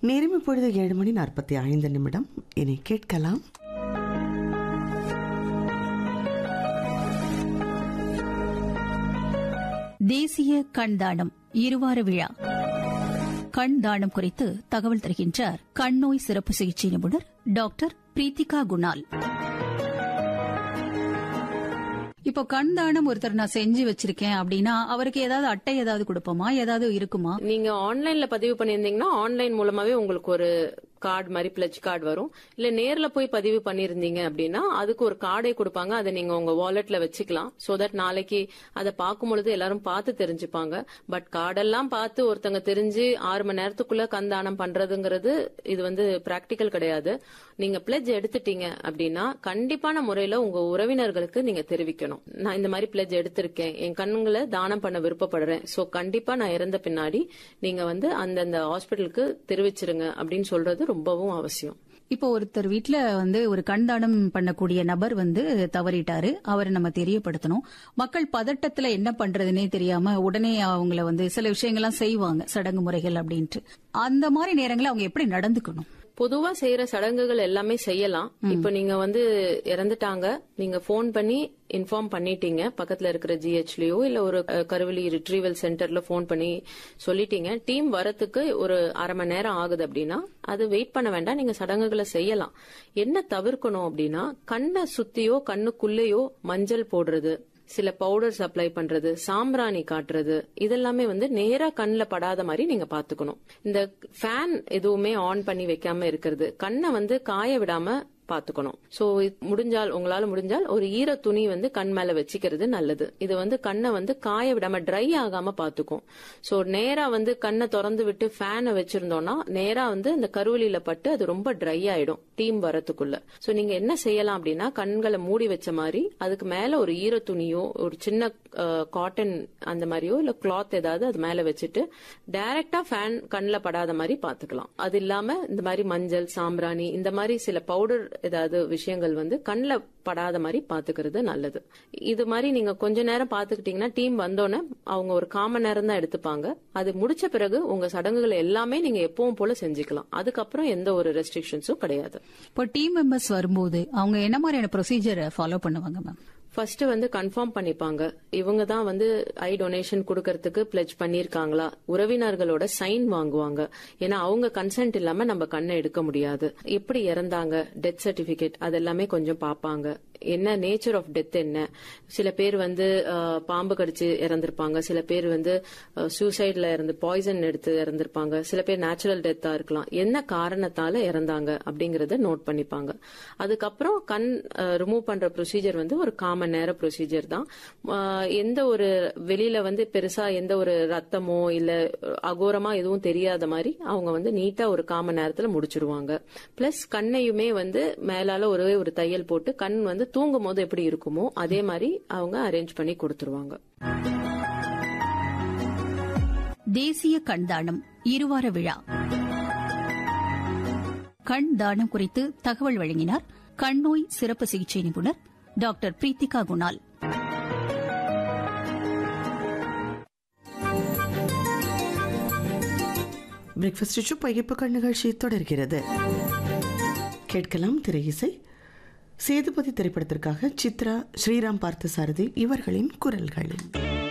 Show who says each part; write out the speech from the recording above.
Speaker 1: நேரம் இப்பொழுது ஏழு மணி நாற்பத்தி ஐந்து நிமிடம் இனி கேட்கலாம்
Speaker 2: தேசிய கண் தானம் இருவார விழா கண் தானம் குறித்து தகவல் தருகின்றார் கண் நோய் சிறப்பு சிகிச்சை நிபுணர் டாக்டர் பிரீத்திகா குணால் இப்போ கண் தானம் ஒருத்தர் நான் செஞ்சு வச்சிருக்கேன் அப்படின்னா அவருக்கு ஏதாவது அட்டை ஏதாவது கொடுப்போமா ஏதாவது இருக்குமா
Speaker 3: நீங்க ஆன்லைன்ல பதிவு பண்ணியிருந்தீங்கன்னா ஆன்லைன் மூலமாவே உங்களுக்கு ஒரு கார்டு மாதிரி பிளட்ஜ் கார்டு வரும் இல்ல நேர்ல போய் பதிவு பண்ணிருந்தீங்க அப்படின்னா அதுக்கு ஒரு கார்டை கொடுப்பாங்க அதை நீங்க உங்க வாலெட்ல வச்சுக்கலாம் சோ தட் நாளைக்கு அதை பார்க்கும் பொழுது எல்லாரும் பார்த்து தெரிஞ்சுப்பாங்க பட் கார்டெல்லாம் பார்த்து ஒருத்தங்க தெரிஞ்சு ஆறு மணி நேரத்துக்குள்ள கந்தானம் பண்றதுங்கிறது இது வந்து பிராக்டிக்கல் கிடையாது நீங்க பிளட்ஜ் எடுத்துட்டீங்க அப்படின்னா கண்டிப்பான முறையில உங்க உறவினர்களுக்கு நீங்க தெரிவிக்கணும் நான் இந்த மாதிரி பிளட்ஜ் எடுத்திருக்கேன் என் கண்ணுங்களை தானம் பண்ண விருப்பப்படுறேன் சோ கண்டிப்பா நான் இறந்த பின்னாடி நீங்க வந்து அந்தந்த ஹாஸ்பிட்டலுக்கு தெரிவிச்சிருங்க அப்படின்னு சொல்றது ரொம்பவும் அவசியம்
Speaker 2: இப்போ ஒருத்தர் வீட்ல வந்து ஒரு கண் தானம் பண்ணக்கூடிய நபர் வந்து தவறிட்டாரு அவரை நம்ம தெரியப்படுத்தணும் மக்கள் பதட்டத்துல என்ன பண்றதுன்னே தெரியாம உடனே அவங்கள வந்து சில விஷயங்கள்லாம் செய்வாங்க சடங்கு முறைகள் அப்படின்ட்டு அந்த மாதிரி நேரங்களில் அவங்க எப்படி நடந்துக்கணும்
Speaker 3: பொதுவா செய்யற சடங்குகள் எல்லாமே செய்யலாம் இப்ப நீங்க வந்து இறந்துட்டாங்க நீங்க போன் பண்ணி இன்ஃபார்ம் பண்ணிட்டீங்க பக்கத்துல இருக்கிற ஜிஹெச்லயோ இல்ல ஒரு அஹ், கருவலி ரிட்ரீவல் சென்டர்ல போன் பண்ணி சொல்லிட்டீங்க டீம் வரத்துக்கு ஒரு அரை மணி நேரம் ஆகுது அப்படின்னா அது வெயிட் பண்ண வேண்டாம் நீங்க சடங்குகளை செய்யலாம் என்ன தவிர்க்கணும் அப்படின்னா கண்ணை சுத்தியோ கண்ணுக்குள்ளேயோ மஞ்சள் போடுறது சில பவுடர்ஸ் அப்ளை பண்றது சாம்பிராணி காட்டுறது இதெல்லாமே வந்து நேரா கண்ணில் படாத மாதிரி நீங்க பாத்துக்கணும் இந்த ஃபேன் எதுவுமே ஆன் பண்ணி வைக்காம இருக்கிறது கண்ணை வந்து காய விடாம பாத்துக்கணும் சோ முடிஞ்சால் உங்களால முடிஞ்சால் ஒரு ஈர துணி வந்து கண் மேல வச்சுக்கிறது நல்லது இது வந்து கண்ணை வந்து காய விடாம ட்ரை ஆகாம பாத்துக்கும் சோ நேரா வந்து கண்ணை திறந்து விட்டு ஃபேனை வச்சிருந்தோம்னா நேரா வந்து அந்த கருவலியில பட்டு அது ரொம்ப ட்ரை ஆயிடும் டீம் வரத்துக்குள்ள சோ நீங்க என்ன செய்யலாம் அப்படின்னா கண்களை மூடி வச்ச மாதிரி அதுக்கு மேல ஒரு ஈர துணியோ ஒரு சின்ன காட்டன் அந்த மாதிரியோ இல்ல கிளாத் ஏதாவது அது மேல வச்சுட்டு டைரக்டா ஃபேன் கண்ணில் படாத மாதிரி பாத்துக்கலாம் அது இல்லாம இந்த மாதிரி மஞ்சள் சாம்பிராணி இந்த மாதிரி சில பவுடர் ஏதாவது விஷயங்கள் வந்து கண்ணில் படாத மாதிரி பாத்துக்கிறது நல்லது இது மாதிரி நீங்க கொஞ்ச நேரம் பாத்துக்கிட்டீங்கன்னா டீம் வந்தோன்னே அவங்க ஒரு காமன் நேரம் தான் எடுத்துப்பாங்க அது முடிச்ச பிறகு உங்க சடங்குகளை எல்லாமே நீங்க எப்பவும் போல செஞ்சுக்கலாம் அதுக்கப்புறம் எந்த ஒரு ரெஸ்ட்ரிக்ஷன்ஸும் கிடையாது
Speaker 2: இப்போ டீம் மெம்பர்ஸ் வரும்போது அவங்க என்ன மாதிரியான ப்ரொசீஜரை ஃபாலோ பண்ணுவாங்க மேம்
Speaker 3: ஃபர்ஸ்ட் வந்து கன்ஃபார்ம் பண்ணிப்பாங்க இவங்க தான் வந்து ஐ டொனேஷன் கொடுக்கறதுக்கு பிளட்ஜ் பண்ணிருக்காங்களா உறவினர்களோட சைன் வாங்குவாங்க ஏன்னா அவங்க கன்சென்ட் இல்லாம நம்ம கண்ணை எடுக்க முடியாது எப்படி இறந்தாங்க டெத் சர்டிபிகேட் அதெல்லாமே கொஞ்சம் பாப்பாங்க என்ன நேச்சர் ஆஃப் டெத் என்ன சில பேர் வந்து அஹ், பாம்பு கடிச்சு இறந்திருப்பாங்க சில பேர் வந்து சூசைட்ல இருந்து பாய்சன் எடுத்து இறந்திருப்பாங்க சில பேர் நேச்சுரல் டெத்தா இருக்கலாம் என்ன காரணத்தால இறந்தாங்க அப்படிங்கறத நோட் பண்ணிப்பாங்க அதுக்கப்புறம் கண் ரிமூவ் பண்ற ப்ரொசீஜர் வந்து ஒரு காமன் நேர ப்ரொசீஜர் தான் அஹ், எந்த ஒரு வெளியில வந்து பெருசா எந்த ஒரு ரத்தமோ இல்ல அகோரமா எதுவும் தெரியாத மாதிரி அவங்க வந்து நீட்டா ஒரு காமன் நேரத்துல முடிச்சிருவாங்க பிளஸ் கண்ணையுமே வந்து மேலால ஒரே ஒரு தையல் போட்டு கண் வந்து தூங்கும் போது எப்படி இருக்குமோ அதே மாதிரி அவங்க அரேஞ்ச் பண்ணி கொடுத்துருவாங்க
Speaker 2: தேசிய கண் தானம் இருவார விழா கண் தானம் குறித்து தகவல் வழங்கினார் கண் நோய் சிறப்பு சிகிச்சை நிபுணர் doctor Preethika Kunal
Speaker 1: breakfast show பையப்புக்கள் நிகழ்ச்சி தொடர்கிறது கேட்கலாம் திரை இசை சேதுபதி திரைப்படத்திற்காக சித்ரா ஸ்ரீராம் பார்த்தசாரதி இவர்களின் குரல்களில்